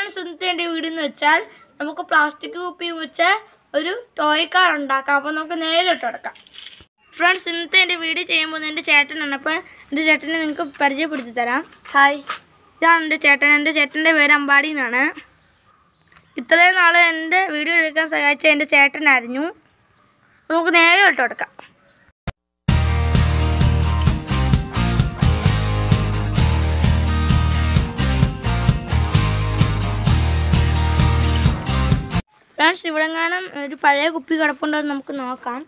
friends ഇന്നത്തെ എൻ്റെ വീടെന്ന് വെച്ചാൽ നമുക്ക് പ്ലാസ്റ്റിക് കുപ്പി വെച്ച് ഒരു ടോയ് കാർ ഉണ്ടാക്കാം അപ്പോൾ നമുക്ക് നേരിട്ട് എടുക്കാം ഫ്രണ്ട്സ് ഇന്നത്തെ എൻ്റെ വീഡിയോ ചെയ്യുമ്പോൾ എൻ്റെ ചേട്ടനാണ് അപ്പോൾ എൻ്റെ ചേട്ടനെ നിങ്ങൾക്ക് പരിചയപ്പെടുത്തി തരാം ഹായ് ഇതാണ് എൻ്റെ ചേട്ടൻ എൻ്റെ ചേട്ടൻ്റെ പേര് അമ്പാടി എന്നാണ് ഇത്രയും നാൾ എൻ്റെ വീഡിയോ എടുക്കാൻ സഹായിച്ച എൻ്റെ ചേട്ടനായിരുന്നു നമുക്ക് നേരിട്ട് എടുക്കാം ഫ്രണ്ട്സ് ഇവിടെ കാണാൻ ഒരു പഴയ കുപ്പി കിടപ്പുണ്ടോ എന്ന് നമുക്ക് നോക്കാം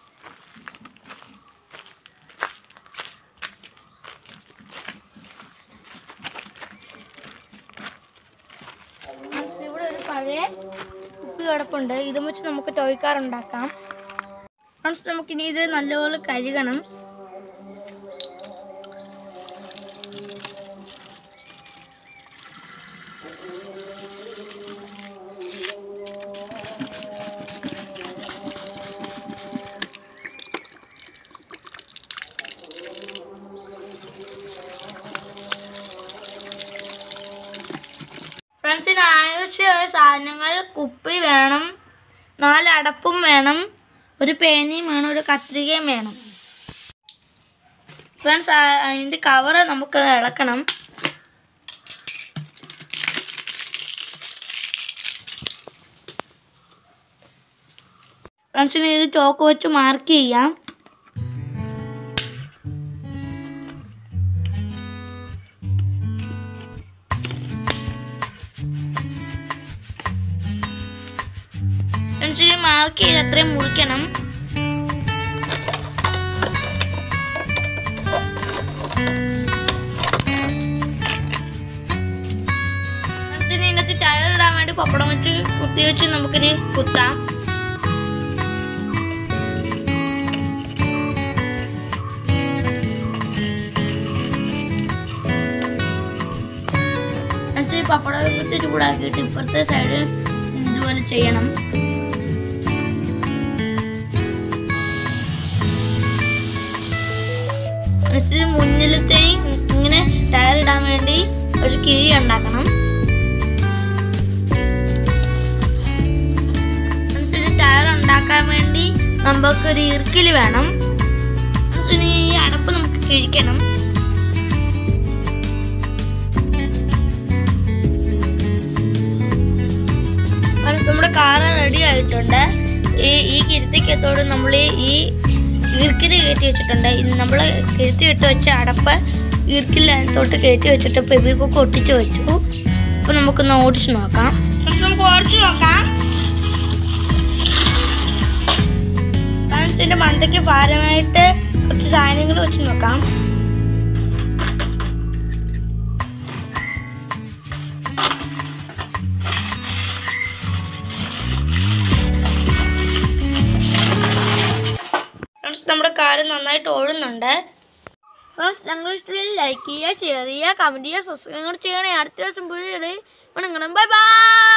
ഫ്രണ്ട്സ് ഇവിടെ ഒരു പഴയ കുപ്പി കിടപ്പുണ്ട് ഇതും വെച്ച് നമുക്ക് ടോയ് കാർ ഉണ്ടാക്കാം ഫ്രണ്ട്സ് നമുക്കിനി ഇത് നല്ലപോലെ കഴുകണം ഫ്രണ്ട്സിന് ആവശ്യമായ സാധനങ്ങൾ കുപ്പി വേണം നാല് അടപ്പും വേണം ഒരു പേനയും വേണം ഒരു കത്രികയും വേണം ഫ്രണ്ട്സ് അതിൻ്റെ കവറ് നമുക്ക് ഇളക്കണം ഫ്രണ്ട്സിന് ഇത് ചോക്ക് വെച്ച് മാർക്ക് ചെയ്യാം ഫ്രണ്ട്സിന് മാർക്ക് ചെയ്ത് അത്രയും മുറിക്കണം ഫ്രണ്ട്സിന് ഇതിനകത്ത് ടയർ ഇടാൻ വേണ്ടി പപ്പടം വെച്ച് കുത്തി വെച്ച് നമുക്കിത് കുത്താം ഫ്രണ്ട്സ് ഈ പപ്പടം കുത്തി ചൂടാക്കിയിട്ട് ഇപ്പുറത്തെ സൈഡ് ഇതുപോലെ ചെയ്യണം ഇത് മുന്നിലത്തെയും ഇങ്ങനെ ടയർ ഇടാൻ വേണ്ടി ഒരു കിഴി ഉണ്ടാക്കണം ഇത് ടയർ ഉണ്ടാക്കാൻ വേണ്ടി നമുക്കൊരു ഇറുക്കിൽ വേണം ഇനി ഈ അടപ്പ് നമുക്ക് കിഴിക്കണം ഫ്രണ്ട്സ്, നമ്മുടെ കാറ് റെഡി ആയിട്ടുണ്ട് ഈ ഈ കിരുത്തിക്കത്തോട് നമ്മൾ ഈ ഈർക്കിൽ കയറ്റി വെച്ചിട്ടുണ്ട് നമ്മൾ കിരുത്തി ഇട്ട് വെച്ച അടപ്പ് ഈർക്കിലകത്തോട്ട് കയറ്റി വെച്ചിട്ട് പെബിക്കൊക്കെ ഒട്ടിച്ച് വെച്ചു അപ്പോൾ നമുക്കൊന്ന് ഓടിച്ച് നോക്കാം ഫ്രണ്ട്സ്, നമുക്ക് ഓടിച്ച് നോക്കാം ഫ്രണ്ട്സിൻ്റെ മണ്ടയ്ക്ക് ഭാരമായിട്ട് കുറച്ച് സാധനങ്ങൾ വെച്ച് നോക്കാം ഫ്രണ്ട്സ് നമ്മുടെ കാറ് നന്നായിട്ട് ഓടുന്നുണ്ട് ഫ്രണ്ട്സ് ഞങ്ങൾ ഇഷ്ടമായി ലൈക്ക് ചെയ്യുക ഷെയർ ചെയ്യുക കമൻറ്റ് ചെയ്യുക സബ്സ്ക്രൈബ് ചെയ്യണേ അടുത്ത ദിവസം പുതിയ ബൈ ബൈ